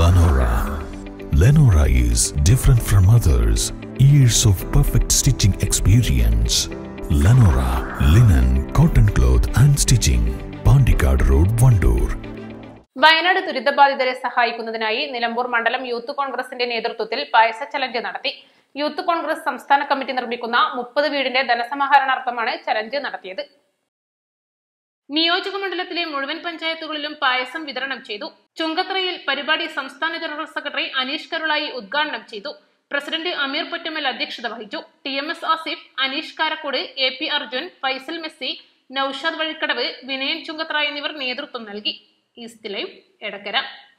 Lenora. Lenora is different from others. Years of perfect stitching experience. Lenora linen, cotton cloth and stitching. Pandikad Road, Vandoor. Wayanad ദുരിതബാധിതരെ സഹായിക്കുന്നതിനായി Nilambur മണ്ഡലം youth കോൺഗ്രസിന്റെ നേതൃത്വത്തിൽ പായസ challenge നടത്തി youth Congress സംസ്ഥാന committee നിർമ്മിക്കുന്ന മുപ്പത് വീടിന്റെ ധനസമാഹരണാർത്ഥമാണ് ചലഞ്ച് നടത്തിയത് നിയോജക മണ്ഡലത്തിലെ മുഴുവൻ പഞ്ചായത്തുകളിലും പായസം വിതരണം ചെയ്തു ചുങ്കത്രയിൽ പരിപാടി സംസ്ഥാന ജനറൽ സെക്രട്ടറി അനീഷ് കരുളായി ഉദ്ഘാടനം ചെയ്തു പ്രസിഡന്റ് അമീർ പൊറ്റമ്മൽ അധ്യക്ഷത വഹിച്ചു T M S Asif Aneesh Karakode A P Arjun Faisal Messi Naushad Vazhikkadavu Vinayan Chungathara എന്നിവർ നേതൃത്വം നൽകി ഈസ്റ്റ് ലൈവ് എടക്കര